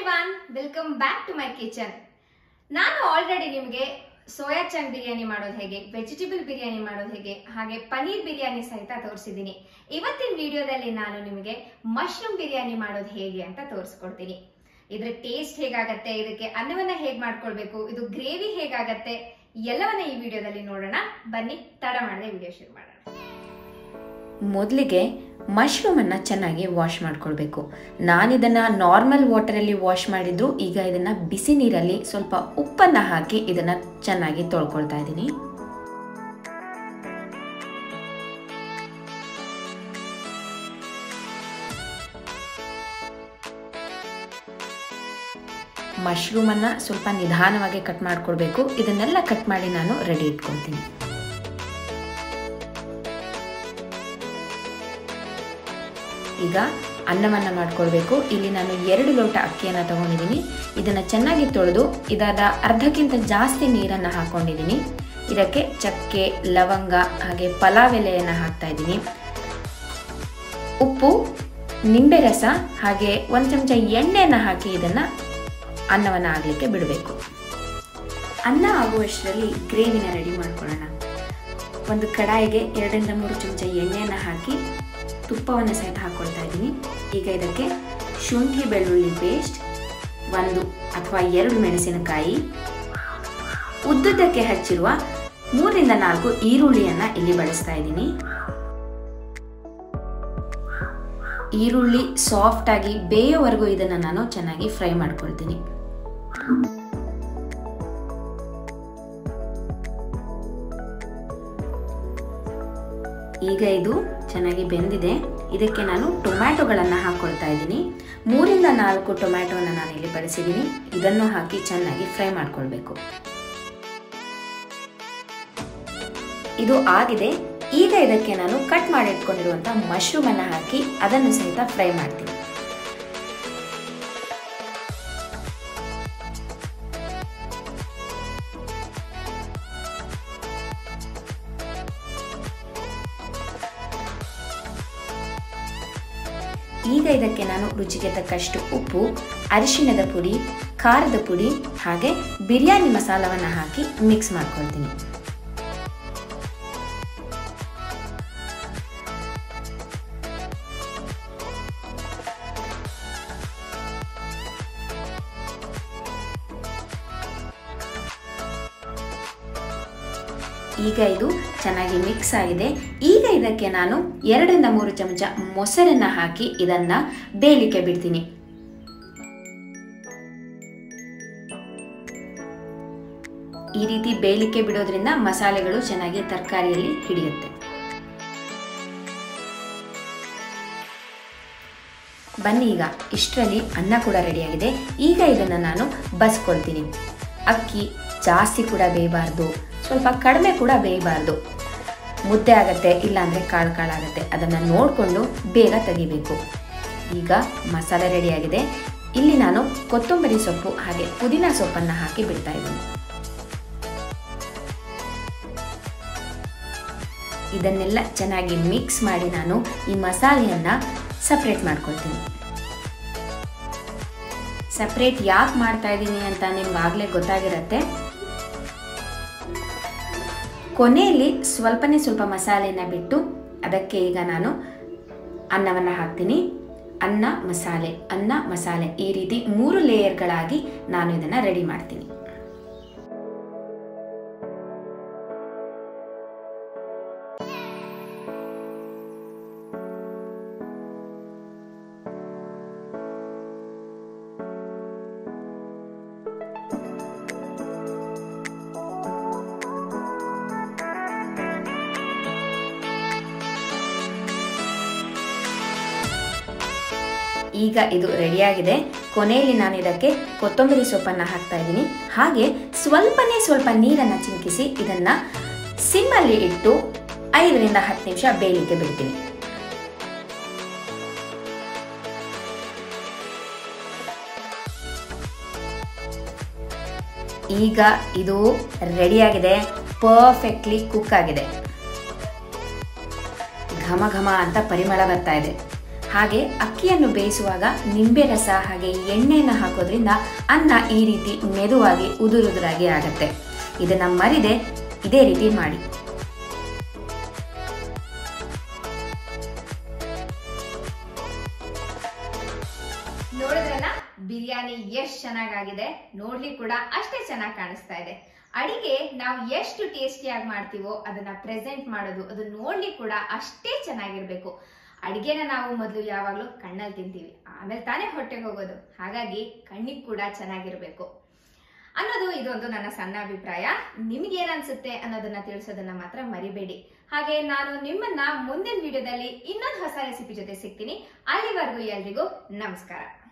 everyone welcome back to my kitchen ನಾನು already ನಿಮಗೆ soya chunk biryani ಮಾಡೋದು ಹೇಗೆ ವೆಜಿಟೇಬಲ್ ಬಿರಿಯಾನಿ ಮಾಡೋದು ಹೇಗೆ ಹಾಗೆ ಪನೀರ್ ಬಿರಿಯಾನಿ ಸಹಿತ ತೋರಿಸಿದ್ದೀನಿ ಇವತ್ತಿನ ವಿಡಿಯೋದಲ್ಲಿ ನಾನು ನಿಮಗೆ ಮಶ್ರೂಮ್ ಬಿರಿಯಾನಿ ಮಾಡೋದು ಹೇಗೆ ಅಂತ ತೋರಿಸ್ಕೊಡ್ತೀನಿ ಇದ್ರ ಟೇಸ್ಟ್ ಹೇಗಾಗತ್ತೆ ಇದಕ್ಕೆ ಅನ್ನವನ್ನ ಹೇಗೆ ಮಾಡ್ಕೊಳ್ಬೇಕು ಇದು ಗ್ರೇವಿ ಹೇಗಾಗತ್ತೆ ಎಲ್ಲವನ್ನ ಈ ವಿಡಿಯೋದಲ್ಲಿ ನೋಡೋಣ ಬನ್ನಿ ತಡ ಮಾಡದೆ ವಿಡಿಯೋ ಶುರು ಮಾಡೋಣ ಮೊದಲಿಗೆ ಮಶ್ರೂಮನ್ನು ಚೆನ್ನಾಗಿ ವಾಶ್ ಮಾಡ್ಕೊಳ್ಬೇಕು ನಾನಿದನ್ನು ನಾರ್ಮಲ್ ವಾಟರಲ್ಲಿ ವಾಶ್ ಮಾಡಿದ್ರು ಈಗ ಇದನ್ನು ಬಿಸಿ ನೀರಲ್ಲಿ ಸ್ವಲ್ಪ ಉಪ್ಪನ್ನು ಹಾಕಿ ಇದನ್ನು ಚೆನ್ನಾಗಿ ತೊಳ್ಕೊಳ್ತಾ ಇದ್ದೀನಿ ಮಶ್ರೂಮನ್ನು ಸ್ವಲ್ಪ ನಿಧಾನವಾಗಿ ಕಟ್ ಮಾಡ್ಕೊಳ್ಬೇಕು ಇದನ್ನೆಲ್ಲ ಕಟ್ ಮಾಡಿ ನಾನು ರೆಡಿ ಇಟ್ಕೊಳ್ತೀನಿ ಈಗ ಅನ್ನವನ್ನು ಮಾಡ್ಕೊಳ್ಬೇಕು ಇಲ್ಲಿ ನಾನು ಎರಡು ಲೋಟ ಅಕ್ಕಿಯನ್ನು ತಗೊಂಡಿದ್ದೀನಿ ಇದನ್ನು ಚೆನ್ನಾಗಿ ತೊಳೆದು ಇದಾದ ಅರ್ಧಕ್ಕಿಂತ ಜಾಸ್ತಿ ನೀರನ್ನು ಹಾಕ್ಕೊಂಡಿದ್ದೀನಿ ಇದಕ್ಕೆ ಚಕ್ಕೆ ಲವಂಗ ಹಾಗೆ ಪಲಾವ್ ಎಲೆಯನ್ನು ಹಾಕ್ತಾ ಇದ್ದೀನಿ ಉಪ್ಪು ನಿಂಬೆ ರಸ ಹಾಗೆ ಒಂದು ಚಮಚ ಎಣ್ಣೆಯನ್ನು ಹಾಕಿ ಇದನ್ನು ಅನ್ನವನ್ನು ಆಗಲಿಕ್ಕೆ ಬಿಡಬೇಕು ಅನ್ನ ಆಗುವಷ್ಟರಲ್ಲಿ ಗ್ರೇವಿನ ರೆಡಿ ಮಾಡ್ಕೊಳ್ಳೋಣ ಒಂದು ಕಡಾಯಿಗೆ ಎರಡರಿಂದ ಮೂರು ಚಮಚ ಎಣ್ಣೆಯನ್ನು ಹಾಕಿ ತುಪ್ಪವನ್ನು ಸಹಿತ ಹಾಕ್ಕೊಳ್ತಾ ಇದ್ದೀನಿ ಈಗ ಇದಕ್ಕೆ ಶುಂಠಿ ಬೆಳ್ಳುಳ್ಳಿ ಪೇಸ್ಟ್ ಒಂದು ಅಥವಾ ಎರಡು ಮೆಣಸಿನಕಾಯಿ ಉದ್ದುದ್ದಕ್ಕೆ ಹಚ್ಚಿರುವ ಮೂರರಿಂದ ನಾಲ್ಕು ಈರುಳ್ಳಿಯನ್ನು ಇಲ್ಲಿ ಬಳಸ್ತಾ ಇದ್ದೀನಿ ಈರುಳ್ಳಿ ಸಾಫ್ಟ್ ಆಗಿ ಬೇಯೋವರೆಗೂ ಇದನ್ನು ನಾನು ಚೆನ್ನಾಗಿ ಫ್ರೈ ಮಾಡ್ಕೊಳ್ತೀನಿ ಈಗ ಇದು ಚೆನ್ನಾಗಿ ಬೆಂದಿದೆ ಇದಕ್ಕೆ ನಾನು ಟೊಮ್ಯಾಟೊಗಳನ್ನು ಹಾಕ್ಕೊಳ್ತಾ ಇದ್ದೀನಿ ಮೂರಿಂದ ನಾಲ್ಕು ಟೊಮ್ಯಾಟೊವನ್ನು ನಾನು ಇಲ್ಲಿ ಬಳಸಿದ್ದೀನಿ ಇದನ್ನು ಹಾಕಿ ಚೆನ್ನಾಗಿ ಫ್ರೈ ಮಾಡ್ಕೊಳ್ಬೇಕು ಇದು ಆಗಿದೆ ಈಗ ಇದಕ್ಕೆ ನಾನು ಕಟ್ ಮಾಡಿ ಇಟ್ಕೊಂಡಿರುವಂಥ ಮಶ್ರೂಮನ್ನು ಹಾಕಿ ಅದನ್ನು ಸಹಿತ ಫ್ರೈ ಮಾಡ್ತೀನಿ ಈಗ ಇದಕ್ಕೆ ನಾನು ರುಚಿಗೆ ತಕ್ಕಷ್ಟು ಉಪ್ಪು ಅರಿಶಿಣದ ಪುಡಿ ಖಾರದ ಪುಡಿ ಹಾಗೆ ಬಿರಿಯಾನಿ ಮಸಾಲವನ್ನು ಹಾಕಿ ಮಿಕ್ಸ್ ಮಾಡ್ಕೊಳ್ತೀನಿ ಈಗ ಇದು ಚೆನ್ನಾಗಿ ಮಿಕ್ಸ್ ಆಗಿದೆ ಈಗ ಇದಕ್ಕೆ ನಾನು ಎರಡರಿಂದ ಮೂರು ಚಮಚ ಮೊಸರನ್ನ ಹಾಕಿ ಇದನ್ನ ಬೇಯಲಿಕ್ಕೆ ಬಿಡ್ತೀನಿ ಈ ರೀತಿ ಬೇಯಲಿಕ್ಕೆ ಬಿಡೋದ್ರಿಂದ ಮಸಾಲೆಗಳು ಚೆನ್ನಾಗಿ ತರಕಾರಿಯಲ್ಲಿ ಹಿಡಿಯುತ್ತೆ ಬನ್ನಿ ಈಗ ಇಷ್ಟರಲ್ಲಿ ಅನ್ನ ಕೂಡ ರೆಡಿಯಾಗಿದೆ ಈಗ ಇದನ್ನು ನಾನು ಬಸ್ಕೊಳ್ತೀನಿ ಅಕ್ಕಿ ಜಾಸ್ತಿ ಕೂಡ ಬೇಯಬಾರ್ದು ಸ್ವಲ್ಪ ಕಡಿಮೆ ಕೂಡ ಬೇಯಬಾರ್ದು ಮುದ್ದೆ ಆಗತ್ತೆ ಇಲ್ಲಾಂದರೆ ಕಾಳು ಕಾಳಾಗತ್ತೆ ಅದನ್ನು ನೋಡಿಕೊಂಡು ಬೇಗ ತೆಗಿಬೇಕು ಈಗ ಮಸಾಲೆ ರೆಡಿಯಾಗಿದೆ ಇಲ್ಲಿ ನಾನು ಕೊತ್ತಂಬರಿ ಸೊಪ್ಪು ಹಾಗೆ ಪುದೀನ ಸೊಪ್ಪನ್ನು ಹಾಕಿ ಬಿಡ್ತಾ ಇದ್ದೀನಿ ಇದನ್ನೆಲ್ಲ ಚೆನ್ನಾಗಿ ಮಿಕ್ಸ್ ಮಾಡಿ ನಾನು ಈ ಮಸಾಲೆಯನ್ನು ಸಪ್ರೇಟ್ ಮಾಡ್ಕೊಳ್ತೀನಿ ಸಪ್ರೇಟ್ ಯಾಕೆ ಮಾಡ್ತಾ ಇದ್ದೀನಿ ಅಂತ ನಿಮ್ಗೆ ಆಗಲೇ ಗೊತ್ತಾಗಿರತ್ತೆ ಕೊನೆಯಲ್ಲಿ ಸ್ವಲ್ಪನೇ ಸ್ವಲ್ಪ ಮಸಾಲೆನ ಬಿಟ್ಟು ಅದಕ್ಕೆ ಈಗ ನಾನು ಅನ್ನವನ್ನು ಹಾಕ್ತೀನಿ ಅನ್ನ ಮಸಾಲೆ ಅನ್ನ ಮಸಾಲೆ ಈ ರೀತಿ ಮೂರು ಲೇಯರ್ಗಳಾಗಿ ನಾನು ಇದನ್ನು ರೆಡಿ ಮಾಡ್ತೀನಿ ಈಗ ಇದು ರೆಡಿಯಾಗಿದೆ ಕೊನೆಯಲ್ಲಿ ನಾನು ಇದಕ್ಕೆ ಕೊತ್ತಂಬರಿ ಸೊಪ್ಪನ್ನು ಹಾಕ್ತಾ ಇದ್ದೀನಿ ಹಾಗೆ ಸ್ವಲ್ಪನೇ ಸ್ವಲ್ಪ ನೀರನ್ನು ಚಿಂಕಿಸಿ ಇದನ್ನ ಸಿಮ್ಮಲ್ಲಿ ಇಟ್ಟು ಐದರಿಂದ ಹತ್ತು ನಿಮಿಷ ಬೇಯಲಿಕ್ಕೆ ಬಿಡ್ತೀನಿ ಈಗ ಇದು ರೆಡಿಯಾಗಿದೆ ಪರ್ಫೆಕ್ಟ್ಲಿ ಕುಕ್ ಆಗಿದೆ ಘಮ ಘಮ ಅಂತ ಪರಿಮಳ ಬರ್ತಾ ಇದೆ ಹಾಗೆ ಅಕ್ಕಿಯನ್ನು ಬೇಯಿಸುವಾಗ ನಿಂಬೆ ರಸ ಹಾಗೆ ಎಣ್ಣೆಯನ್ನು ಹಾಕೋದ್ರಿಂದ ಅನ್ನ ಈ ರೀತಿ ಮೆದುವಾಗಿ ಉದುರುದುರಾಗಿ ಆಗತ್ತೆ ಇದನ್ನು ಮರಿದೆ ಇದೇ ರೀತಿ ಮಾಡಿ ನೋಡಿದ್ರಲ್ಲ ಬಿರಿಯಾನಿ ಎಷ್ಟ್ ಚೆನ್ನಾಗಾಗಿದೆ ನೋಡ್ಲಿಕ್ಕೆ ಕೂಡ ಅಷ್ಟೇ ಚೆನ್ನಾಗಿ ಕಾಣಿಸ್ತಾ ಇದೆ ಅಡಿಗೆ ನಾವು ಎಷ್ಟು ಟೇಸ್ಟಿಯಾಗಿ ಮಾಡ್ತೀವೋ ಅದನ್ನ ಪ್ರೆಸೆಂಟ್ ಮಾಡೋದು ಅದು ನೋಡ್ಲಿಕ್ಕೆ ಕೂಡ ಅಷ್ಟೇ ಚೆನ್ನಾಗಿರ್ಬೇಕು ಅಡಿಗೆನ ನಾವು ಮೊದಲು ಯಾವಾಗಲೂ ಕಣ್ಣಲ್ಲಿ ತಿಂತೀವಿ ಆಮೇಲೆ ತಾನೇ ಹೊಟ್ಟೆಗೆ ಹೋಗೋದು ಹಾಗಾಗಿ ಕಣ್ಣಿಗೆ ಕೂಡ ಚೆನ್ನಾಗಿರ್ಬೇಕು ಅನ್ನೋದು ಇದೊಂದು ನನ್ನ ಸಣ್ಣ ಅಭಿಪ್ರಾಯ ನಿಮ್ಗೆ ಏನ್ ಅನ್ಸುತ್ತೆ ಅನ್ನೋದನ್ನ ತಿಳಿಸೋದನ್ನ ಮಾತ್ರ ಮರಿಬೇಡಿ ಹಾಗೆ ನಾನು ನಿಮ್ಮನ್ನ ಮುಂದಿನ ವಿಡಿಯೋದಲ್ಲಿ ಇನ್ನೊಂದು ಹೊಸ ರೆಸಿಪಿ ಜೊತೆ ಸಿಗ್ತೀನಿ ಅಲ್ಲಿವರೆಗೂ ಎಲ್ರಿಗೂ ನಮಸ್ಕಾರ